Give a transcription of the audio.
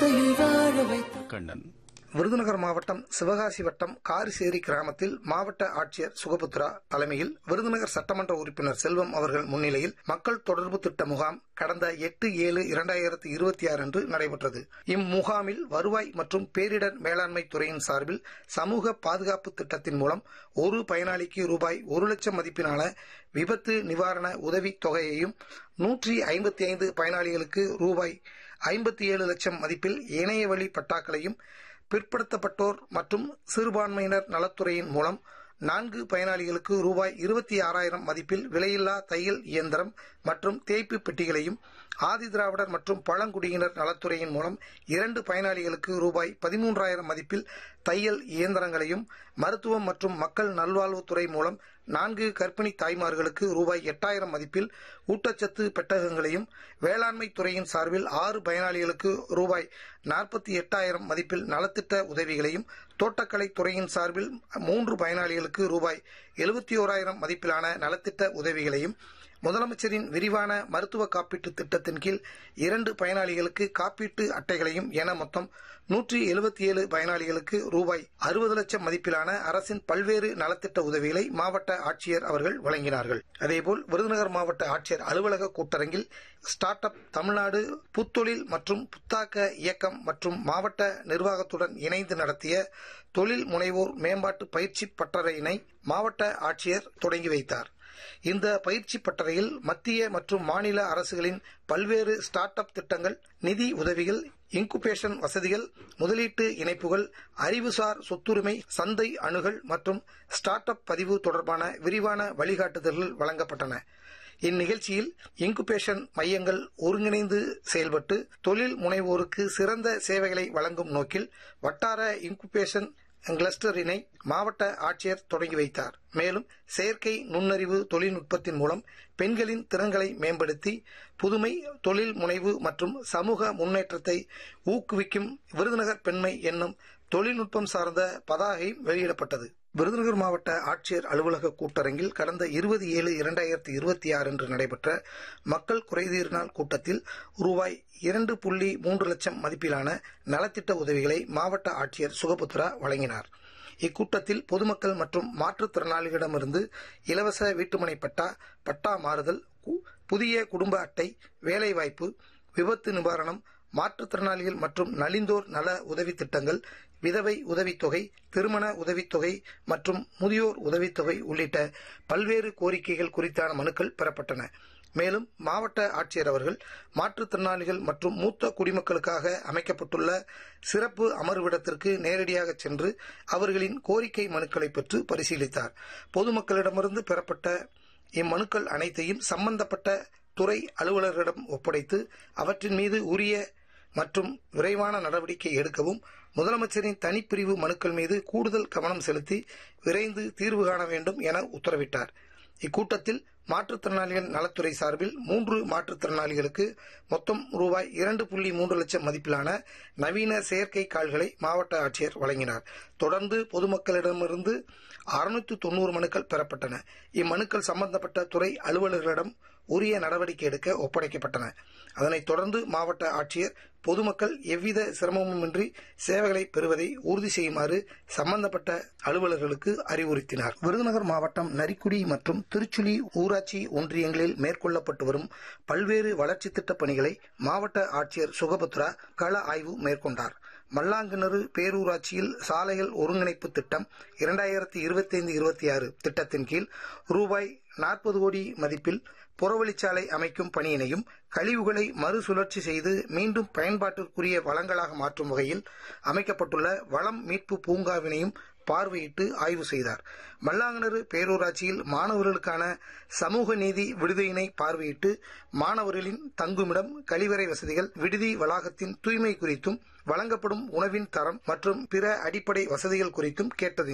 ஆசையை வாழ வைத்தார் கண்ணன் விருதுநகர் மாவட்டம் சிவகாசி வட்டம் காரிசேரி கிராமத்தில் மாவட்ட ஆட்சியர் சுகபுத்ரா தலைமையில் விருதுநகர் சட்டமன்ற உறுப்பினர் செல்வம் அவர்கள் முன்னிலையில் மக்கள் தொடர்பு திட்ட முகாம் கடந்த எட்டு ஏழு இரண்டாயிரத்தி இருபத்தி ஆறு அன்று நடைபெற்றது இம்முகாமில் வருவாய் மற்றும் பேரிடர் மேலாண்மை துறையின் சார்பில் சமூக பாதுகாப்பு திட்டத்தின் மூலம் ஒரு பயனாளிக்கு ரூபாய் ஒரு லட்சம் மதிப்பிலான விபத்து நிவாரண உதவித் தொகையையும் நூற்றி ஐம்பத்தி ஐந்து பயனாளிகளுக்கு ரூபாய் ஐம்பத்தி ஏழு லட்சம் மதிப்பில் இணையவழி பட்டாக்களையும் பிற்படுத்தப்பட்டோர் மற்றும் சிறுபான்மையினர் நலத்துறையின் மூலம் நான்கு பயனாளிகளுக்கு ரூபாய் இருபத்தி ஆறாயிரம் மதிப்பில் விலையில்லா தையல் இயந்திரம் மற்றும் தேய்ப்பு பெட்டிகளையும் ஆதிதிராவிடர் மற்றும் பழங்குடியினர் நலத்துறையின் மூலம் இரண்டு பயனாளிகளுக்கு ரூபாய் பதிமூன்றாயிரம் மதிப்பில் தையல் இயந்திரங்களையும் மருத்துவம் மற்றும் மக்கள் நல்வாழ்வுத்துறை மூலம் நான்கு கர்ப்பிணி தாய்மார்களுக்கு ரூபாய் எட்டாயிரம் மதிப்பில் ஊட்டச்சத்து பெட்டகங்களையும் வேளாண்மை துறையின் சார்பில் ஆறு பயனாளிகளுக்கு ரூபாய் நாற்பத்தி எட்டாயிரம் மதிப்பில் நலத்திட்ட உதவிகளையும் தோட்டக்கலை துறையின் சார்பில் மூன்று பயனாளிகளுக்கு ரூபாய் எழுபத்தி ஓராயிரம் மதிப்பிலான நலத்திட்ட உதவிகளையும் முதலமைச்சரின் விரிவான மருத்துவ காப்பீட்டு திட்டத்தின் கீழ் இரண்டு பயனாளிகளுக்கு காப்பீட்டு அட்டைகளையும் என மொத்தம் நூற்றி எழுபத்தி ஏழு பயனாளிகளுக்கு ரூபாய் அறுபது லட்சம் மதிப்பிலான அரசின் பல்வேறு நலத்திட்ட உதவிகளை மாவட்ட ஆட்சியர் அவர்கள் வழங்கினார்கள் அதேபோல் விருதுநகர் மாவட்ட ஆட்சியர் அலுவலக கூட்டரங்கில் ஸ்டார்ட் அப் தமிழ்நாடு புத்தொழில் மற்றும் புத்தாக்க இயக்கம் மற்றும் மாவட்ட நிர்வாகத்துடன் இணைந்து நடத்திய தொழில் முனைவோர் மேம்பாட்டு பயிற்சி பட்டறையினை மாவட்ட ஆட்சியர் தொடங்கி வைத்தார் இந்த பயிற்சி பட்டறையில் மத்திய மற்றும் மாநில அரசுகளின் பல்வேறு ஸ்டார்ட் அப் திட்டங்கள் நிதி உதவிகள் இன்குபேஷன் வசதிகள் முதலீட்டு இணைப்புகள் அறிவுசார் சொத்துரிமை சந்தை அணுகல் மற்றும் ஸ்டார்ட் அப் பதிவு தொடர்பான விரிவான வழிகாட்டுதல்கள் வழங்கப்பட்டன இந்நிகழ்ச்சியில் இன்குபேஷன் மையங்கள் ஒருங்கிணைந்து செயல்பட்டு தொழில் முனைவோருக்கு சிறந்த சேவைகளை வழங்கும் நோக்கில் வட்டார இன்குபேஷன் கிளஸ்டரினை மாவட்ட ஆட்சியர் தொடங்கி வைத்தார் மேலும் செயற்கை நுண்ணறிவு தொழில்நுட்பத்தின் மூலம் பெண்களின் திறன்களை மேம்படுத்தி புதுமை தொழில் முனைவு மற்றும் சமூக முன்னேற்றத்தை ஊக்குவிக்கும் விருதுநகர் பெண்மை என்னும் தொழில்நுட்பம் சார்ந்த பதாகை வெளியிடப்பட்டது விருதுநகர் மாவட்ட ஆட்சியர் அலுவலக கூட்டரங்கில் கடந்த இருபது ஏழு இரண்டாயிரத்தி இருபத்தி ஆறு அன்று நடைபெற்ற மக்கள் குறைதீர் நாள் கூட்டத்தில் ரூபாய் இரண்டு புள்ளி மூன்று லட்சம் மதிப்பிலான நலத்திட்ட உதவிகளை மாவட்ட ஆட்சியர் சுகபுத்ரா வழங்கினார் இக்கூட்டத்தில் பொதுமக்கள் மற்றும் மாற்றுத்திறனாளிகளிடமிருந்து இலவச வீட்டுமனை பட்டா பட்டா மாறுதல் புதிய குடும்ப அட்டை வேலைவாய்ப்பு விபத்து நிவாரணம் மாற்றுத்திறனாளிகள் மற்றும் நலிந்தோர் நல உதவி திட்டங்கள் விதவை உதவித்தொகை திருமண உதவித்தொகை மற்றும் முதியோர் உதவித்தொகை உள்ளிட்ட பல்வேறு கோரிக்கைகள் குறித்தான மனுக்கள் பெறப்பட்டன மேலும் மாவட்ட ஆட்சியர் அவர்கள் மாற்றுத்திறனாளிகள் மற்றும் மூத்த குடிமக்களுக்காக அமைக்கப்பட்டுள்ள சிறப்பு அமர்விடத்திற்கு நேரடியாக சென்று அவர்களின் கோரிக்கை மனுக்களை பெற்று பரிசீலித்தார் பொதுமக்களிடமிருந்து பெறப்பட்ட இம்மனுக்கள் அனைத்தையும் சம்பந்தப்பட்ட துறை அலுவலர்களிடம் ஒப்படைத்து அவற்றின் மீது உரிய மற்றும் விரைவான நடவடிக்கை எடுக்கவும் முதலமைச்சரின் தனிப்பிரிவு மனுக்கள் மீது கூடுதல் கவனம் செலுத்தி விரைந்து தீர்வு காண வேண்டும் என உத்தரவிட்டார் இக்கூட்டத்தில் மாற்றுத்திறனாளிகள் நலத்துறை சார்பில் மூன்று மாற்றுத்திறனாளிகளுக்கு மொத்தம் ரூபாய் இரண்டு புள்ளி மூன்று லட்சம் மதிப்பிலான நவீன செயற்கை கால்களை மாவட்ட ஆட்சியர் வழங்கினார் தொடர்ந்து பொதுமக்களிடமிருந்து அறுநூற்று தொன்னூறு மனுக்கள் பெறப்பட்டன இம்மனுக்கள் சம்பந்தப்பட்ட துறை அலுவலர்களிடம் உரிய நடவடிக்கை எடுக்க ஒப்படைக்கப்பட்டன அதனைத் தொடர்ந்து மாவட்ட ஆட்சியர் பொதுமக்கள் எவ்வித சிரமமுமின்றி சேவைகளை பெறுவதை உறுதி செய்யுமாறு சம்பந்தப்பட்ட அலுவலர்களுக்கு அறிவுறுத்தினார் விருதுநகர் மாவட்டம் நரிக்குடி மற்றும் திருச்சுழி ஊராட்சி ஒன்றியங்களில் மேற்கொள்ளப்பட்டு வரும் பல்வேறு வளர்ச்சி திட்டப் பணிகளை மாவட்ட ஆட்சியர் சுகபத்ரா கள ஆய்வு மேற்கொண்டார் மல்லாங்கிணறு பேரூராட்சியில் சாலைகள் ஒருங்கிணைப்பு திட்டம் இரண்டாயிரத்தி இருபத்தைந்து இருபத்தி ஆறு திட்டத்தின் கீழ் ரூபாய் நாற்பது கோடி மதிப்பில் புறவழிச்சாலை அமைக்கும் பணியினையும் கழிவுகளை மறுசுழற்சி செய்து மீண்டும் பயன்பாட்டிற்குரிய வளங்களாக மாற்றும் வகையில் அமைக்கப்பட்டுள்ள வளம் மீட்பு பூங்காவினையும் பார்வையிட்டு ஆய்வு செய்தார் மல்லாங்கணறு பேரூராட்சியில் மாணவர்களுக்கான சமூக நீதி விடுதியினை பார்வையிட்டு மாணவர்களின் தங்குமிடம் கழிவறை வசதிகள் விடுதி வளாகத்தின் தூய்மை குறித்தும் வழங்கப்படும் உணவின் தரம் மற்றும் பிற அடிப்படை வசதிகள் குறித்தும் கேட்டது